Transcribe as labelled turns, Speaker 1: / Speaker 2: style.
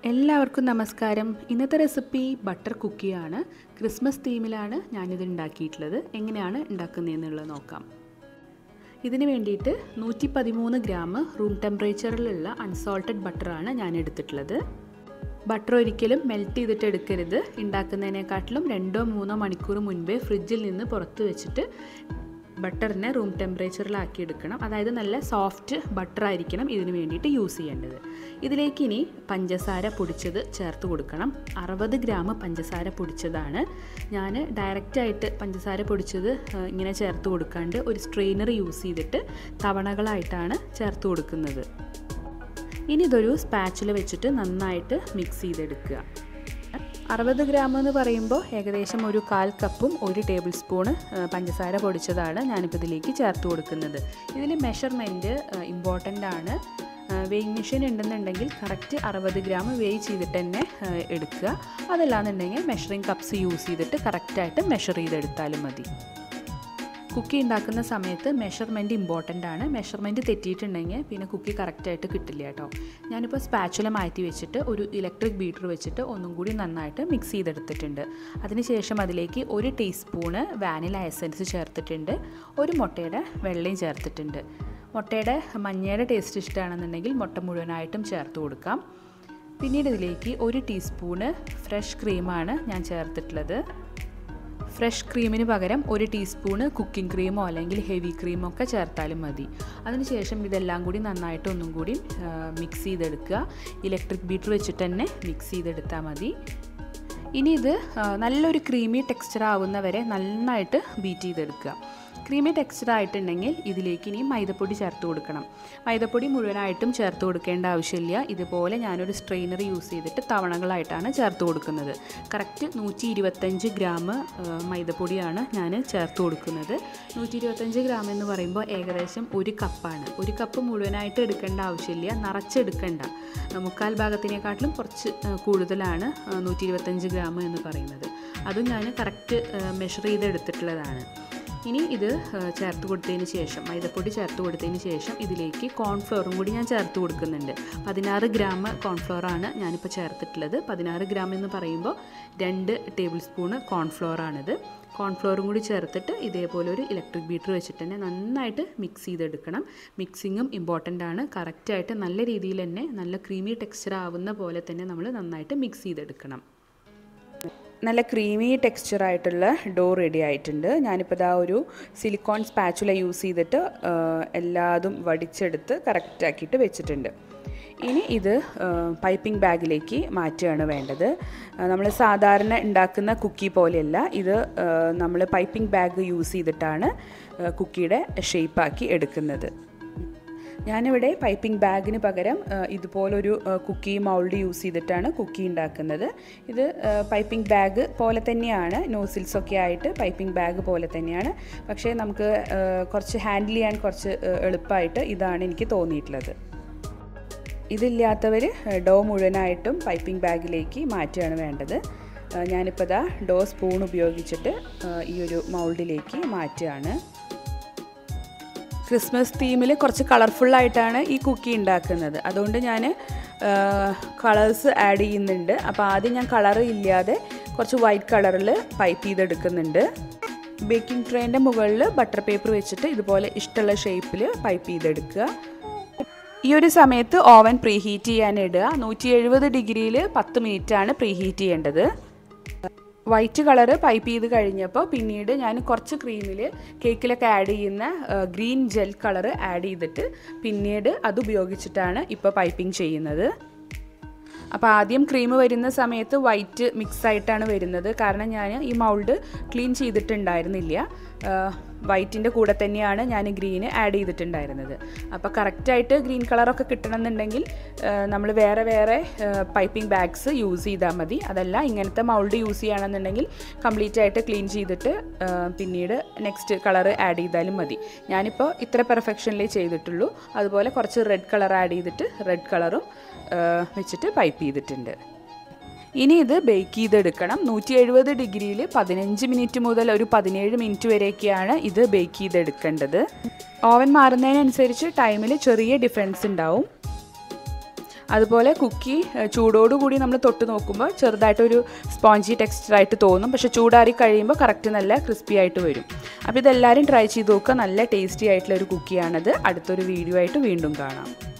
Speaker 1: എല്ലാവർക്കും നമസ്കാരം ഇന്നത്തെ റെസിപ്പി ബട്ടർ കുക്കിയാണ് ക്രിസ്മസ് തീമിലാണ് ഞാനിത് ഉണ്ടാക്കിയിട്ടുള്ളത് എങ്ങനെയാണ് ഉണ്ടാക്കുന്നതെന്നുള്ളത് നോക്കാം ഇതിന് വേണ്ടിയിട്ട് നൂറ്റി പതിമൂന്ന് ഗ്രാം റൂം ടെമ്പറേച്ചറിലുള്ള അൺസോൾട്ടഡ് ബട്ടറാണ് ഞാൻ എടുത്തിട്ടുള്ളത് ബട്ടർ ഒരിക്കലും മെൽറ്റ് ചെയ്തിട്ട് എടുക്കരുത് ഉണ്ടാക്കുന്നതിനെക്കാട്ടിലും രണ്ടോ മൂന്നോ മണിക്കൂർ മുൻപേ ഫ്രിഡ്ജിൽ നിന്ന് പുറത്ത് വെച്ചിട്ട് ബട്ടറിനെ റൂം ടെമ്പറേച്ചറിലാക്കി എടുക്കണം അതായത് നല്ല സോഫ്റ്റ് ബട്ടർ ആയിരിക്കണം ഇതിന് വേണ്ടിയിട്ട് യൂസ് ചെയ്യേണ്ടത് ഇതിലേക്ക് ഇനി പഞ്ചസാര പൊടിച്ചത് ചേർത്ത് കൊടുക്കണം അറുപത് ഗ്രാം പഞ്ചസാര പൊടിച്ചതാണ് ഞാൻ ഡയറക്റ്റായിട്ട് പഞ്ചസാര പൊടിച്ചത് ഇങ്ങനെ ചേർത്ത് കൊടുക്കാണ്ട് ഒരു സ്ട്രെയിനർ യൂസ് ചെയ്തിട്ട് തവണകളായിട്ടാണ് ചേർത്ത് കൊടുക്കുന്നത് ഇനി ഇതൊരു സ്പാച്ചിൽ വെച്ചിട്ട് നന്നായിട്ട് മിക്സ് ചെയ്തെടുക്കുക അറുപത് ഗ്രാം എന്ന് പറയുമ്പോൾ ഏകദേശം ഒരു കാൽ കപ്പും ഒരു ടേബിൾ സ്പൂണ് പഞ്ചസാര പൊടിച്ചതാണ് ഞാനിപ്പോൾ ഇതിലേക്ക് ചേർത്ത് കൊടുക്കുന്നത് ഇതിൽ മെഷർമെൻറ്റ് ഇമ്പോർട്ടൻ്റ് ആണ് വെയിങ് മെഷീൻ ഉണ്ടെന്നുണ്ടെങ്കിൽ കറക്റ്റ് അറുപത് ഗ്രാം വെയ് ചെയ്തിട്ട് തന്നെ എടുക്കുക അതല്ലാന്നുണ്ടെങ്കിൽ മെഷറിങ് കപ്സ് യൂസ് ചെയ്തിട്ട് കറക്റ്റായിട്ട് മെഷർ ചെയ്തെടുത്താലും മതി കുക്കി ഉണ്ടാക്കുന്ന സമയത്ത് മെഷർമെൻറ്റ് ഇമ്പോർട്ടൻ്റ് ആണ് മെഷർമെൻറ്റ് തെറ്റിയിട്ടുണ്ടെങ്കിൽ പിന്നെ കുക്കി കറക്റ്റായിട്ട് കിട്ടില്ല കേട്ടോ ഞാനിപ്പോൾ സ്പാച്ചുല മാറ്റി വെച്ചിട്ട് ഒരു ഇലക്ട്രിക് ബീറ്റർ വെച്ചിട്ട് ഒന്നും കൂടി നന്നായിട്ട് മിക്സ് ചെയ്തെടുത്തിട്ടുണ്ട് അതിനുശേഷം അതിലേക്ക് ഒരു ടീസ്പൂണ് വാനില എസൻസ് ചേർത്തിട്ടുണ്ട് ഒരു മുട്ടയുടെ വെള്ളയും ചേർത്തിട്ടുണ്ട് മുട്ടയുടെ മഞ്ഞയുടെ ടേസ്റ്റ് ഇഷ്ടമാണെന്നുണ്ടെങ്കിൽ മുട്ട മുഴുവനായിട്ടും ചേർത്ത് കൊടുക്കാം പിന്നീട് ഇതിലേക്ക് ഒരു ടീസ്പൂണ് ഫ്രഷ് ക്രീമാണ് ഞാൻ ചേർത്തിട്ടുള്ളത് ഫ്രഷ് ക്രീമിന് പകരം ഒരു ടീസ്പൂണ് കുക്കിംഗ് ക്രീമോ അല്ലെങ്കിൽ ഹെവി ക്രീമോ ഒക്കെ ചേർത്താലും മതി അതിനുശേഷം ഇതെല്ലാം കൂടി നന്നായിട്ട് ഒന്നും കൂടി മിക്സ് ചെയ്തെടുക്കുക ഇലക്ട്രിക് ബീറ്റർ വെച്ചിട്ട് തന്നെ മിക്സ് ചെയ്തെടുത്താൽ മതി ഇനി ഇത് നല്ലൊരു ക്രീമി ടെക്സ്ചർ ആവുന്നവരെ നന്നായിട്ട് ബീറ്റ് ചെയ്തെടുക്കുക ക്രീമി ടെക്സ്ചർ ആയിട്ടുണ്ടെങ്കിൽ ഇതിലേക്ക് ഇനി മൈദപ്പൊടി ചേർത്ത് കൊടുക്കണം മൈദപ്പൊടി മുഴുവനായിട്ടും ചേർത്ത് കൊടുക്കേണ്ട ആവശ്യമില്ല ഇതുപോലെ ഞാനൊരു സ്ട്രെയിനർ യൂസ് ചെയ്തിട്ട് തവണകളായിട്ടാണ് ചേർത്ത് കൊടുക്കുന്നത് കറക്റ്റ് നൂറ്റി ഇരുപത്തഞ്ച് ഗ്രാം മൈദപ്പൊടിയാണ് ഞാൻ ചേർത്ത് കൊടുക്കുന്നത് നൂറ്റി ഇരുപത്തഞ്ച് ഗ്രാം എന്ന് പറയുമ്പോൾ ഏകദേശം ഒരു കപ്പാണ് ഒരു കപ്പ് മുഴുവനായിട്ട് എടുക്കേണ്ട ആവശ്യമില്ല നിറച്ചെടുക്കണ്ട മുക്കാൽ ഭാഗത്തിനെക്കാട്ടിലും കുറച്ച് കൂടുതലാണ് നൂറ്റി ഇരുപത്തഞ്ച് ഗ്രാം എന്ന് പറയുന്നത് അതും ഞാൻ കറക്റ്റ് മെഷർ ചെയ്തെടുത്തിട്ടുള്ളതാണ് ഇനി ഇത് ചേർത്ത് കൊടുത്തതിന് ശേഷം മൈദപ്പൊടി ചേർത്ത് കൊടുത്തതിന് ശേഷം ഇതിലേക്ക് കോൺഫ്ലോറും കൂടി ഞാൻ ചേർത്ത് കൊടുക്കുന്നുണ്ട് പതിനാറ് ഗ്രാം കോൺഫ്ലോറാണ് ഞാനിപ്പോൾ ചേർത്തിട്ടുള്ളത് പതിനാറ് ഗ്രാം എന്ന് പറയുമ്പോൾ രണ്ട് ടേബിൾ സ്പൂണ് കോൺഫ്ലോറാണിത് കോൺഫ്ലോറും കൂടി ചേർത്തിട്ട് ഇതേപോലെ ഒരു ഇലക്ട്രിക് ബീറ്റർ വെച്ചിട്ട് തന്നെ നന്നായിട്ട് മിക്സ് ചെയ്തെടുക്കണം മിക്സിങ്ങും ഇമ്പോർട്ടൻ്റ് ആണ് കറക്റ്റായിട്ട് നല്ല രീതിയിൽ തന്നെ നല്ല ക്രീമി ടെക്സ്ചർ ആവുന്ന പോലെ തന്നെ നമ്മൾ നന്നായിട്ട് മിക്സ് ചെയ്തെടുക്കണം നല്ല ക്രീമി ടെക്സ്ചറായിട്ടുള്ള ഡോ റെഡി ആയിട്ടുണ്ട് ഞാനിപ്പോൾ ഇതാ ഒരു സിലിക്കോൺ സ്പാച്ചുല യൂസ് ചെയ്തിട്ട് എല്ലാതും വടിച്ചെടുത്ത് കറക്റ്റാക്കിയിട്ട് വെച്ചിട്ടുണ്ട് ഇനി ഇത് പൈപ്പിംഗ് ബാഗിലേക്ക് മാറ്റുകയാണ് വേണ്ടത് നമ്മൾ സാധാരണ ഉണ്ടാക്കുന്ന കുക്കി പോലെയല്ല ഇത് നമ്മൾ പൈപ്പിംഗ് ബാഗ് യൂസ് ചെയ്തിട്ടാണ് കുക്കിയുടെ ഷേപ്പാക്കി എടുക്കുന്നത് ഞാനിവിടെ പൈപ്പിംഗ് ബാഗിന് പകരം ഇതുപോലൊരു കുക്കി മൗൾഡ് യൂസ് ചെയ്തിട്ടാണ് കുക്കി ഉണ്ടാക്കുന്നത് ഇത് പൈപ്പിംഗ് ബാഗ് പോലെ തന്നെയാണ് നോസിൽസൊക്കെ ആയിട്ട് പൈപ്പിംഗ് ബാഗ് പോലെ തന്നെയാണ് പക്ഷേ നമുക്ക് കുറച്ച് ഹാൻഡിൽ ചെയ്യാൻ കുറച്ച് എളുപ്പമായിട്ട് ഇതാണ് എനിക്ക് തോന്നിയിട്ടുള്ളത് ഇതില്ലാത്തവർ ഡോ മുഴുവനായിട്ടും പൈപ്പിംഗ് ബാഗിലേക്ക് മാറ്റുകയാണ് വേണ്ടത് ഞാനിപ്പോൾ ഇതാ ഡോ സ്പൂൺ ഉപയോഗിച്ചിട്ട് ഈ ഒരു മൗൾഡിലേക്ക് മാറ്റുകയാണ് ക്രിസ്മസ് തീമിൽ കുറച്ച് കളർഫുള്ളായിട്ടാണ് ഈ കുക്കി ഉണ്ടാക്കുന്നത് അതുകൊണ്ട് ഞാൻ കളേഴ്സ് ആഡ് ചെയ്യുന്നുണ്ട് അപ്പോൾ ആദ്യം ഞാൻ കളർ ഇല്ലാതെ കുറച്ച് വൈറ്റ് കളറിൽ പൈപ്പ് ചെയ്തെടുക്കുന്നുണ്ട് ബേക്കിംഗ് ട്രേൻ്റെ മുകളിൽ ബട്ടർ പേപ്പർ വെച്ചിട്ട് ഇതുപോലെ ഇഷ്ടമുള്ള ഷേപ്പിൽ പൈപ്പ് ചെയ്തെടുക്കുക ഈ ഒരു സമയത്ത് ഓവൻ പ്രീ ഹീറ്റ് ചെയ്യാൻ ഇടുക നൂറ്റി എഴുപത് ഡിഗ്രിയിൽ പത്ത് മിനിറ്റാണ് പ്രീ ഹീറ്റ് ചെയ്യേണ്ടത് വൈറ്റ് കളറ് പൈപ്പ് ചെയ്ത് കഴിഞ്ഞപ്പോൾ പിന്നീട് ഞാൻ കുറച്ച് ക്രീമിൽ കേക്കിലൊക്കെ ആഡ് ചെയ്യുന്ന ഗ്രീൻ ജെൽ കളറ് ആഡ് ചെയ്തിട്ട് പിന്നീട് അത് ഉപയോഗിച്ചിട്ടാണ് ഇപ്പോൾ പൈപ്പിംഗ് ചെയ്യുന്നത് അപ്പോൾ ആദ്യം ക്രീം വരുന്ന സമയത്ത് വൈറ്റ് മിക്സ് ആയിട്ടാണ് വരുന്നത് കാരണം ഞാൻ ഈ മൗൾഡ് ക്ലീൻ ചെയ്തിട്ടുണ്ടായിരുന്നില്ല വൈറ്റിൻ്റെ കൂടെ തന്നെയാണ് ഞാൻ ഗ്രീന് ആഡ് ചെയ്തിട്ടുണ്ടായിരുന്നത് അപ്പോൾ കറക്റ്റായിട്ട് ഗ്രീൻ കളറൊക്കെ കിട്ടണമെന്നുണ്ടെങ്കിൽ നമ്മൾ വേറെ വേറെ പൈപ്പിംഗ് ബാഗ്സ് യൂസ് ചെയ്താൽ മതി അതല്ല ഇങ്ങനത്തെ മൗൾഡ് യൂസ് ചെയ്യുകയാണെന്നുണ്ടെങ്കിൽ കംപ്ലീറ്റ് ആയിട്ട് ക്ലീൻ ചെയ്തിട്ട് പിന്നീട് നെക്സ്റ്റ് കളർ ആഡ് ചെയ്താലും മതി ഞാനിപ്പോൾ ഇത്ര പെർഫെക്ഷനിലേ ചെയ്തിട്ടുള്ളൂ അതുപോലെ കുറച്ച് റെഡ് കളർ ആഡ് ചെയ്തിട്ട് റെഡ് കളറും വെച്ചിട്ട് പൈപ്പ് ചെയ്തിട്ടുണ്ട് ഇനി ഇത് ബേക്ക് ചെയ്തെടുക്കണം നൂറ്റി എഴുപത് ഡിഗ്രിയിൽ പതിനഞ്ച് മിനിറ്റ് മുതൽ ഒരു പതിനേഴ് മിനിറ്റ് വരെയൊക്കെയാണ് ഇത് ബേക്ക് ചെയ്തെടുക്കേണ്ടത് ഓവൻ മാറുന്നതിനനുസരിച്ച് ടൈമിൽ ചെറിയ ഡിഫറൻസ് ഉണ്ടാവും അതുപോലെ കുക്കി ചൂടോടുകൂടി നമ്മൾ തൊട്ട് നോക്കുമ്പോൾ ചെറുതായിട്ടൊരു സ്പോഞ്ചി ടെക്സ്ചറായിട്ട് തോന്നും പക്ഷേ ചൂടാറി കഴിയുമ്പോൾ കറക്റ്റ് നല്ല ക്രിസ്പി ആയിട്ട് വരും അപ്പോൾ ഇതെല്ലാവരും ട്രൈ ചെയ്ത് നോക്കുക നല്ല ടേസ്റ്റി ആയിട്ടുള്ള ഒരു കുക്കിയാണത് അടുത്തൊരു വീഡിയോ ആയിട്ട് വീണ്ടും കാണാം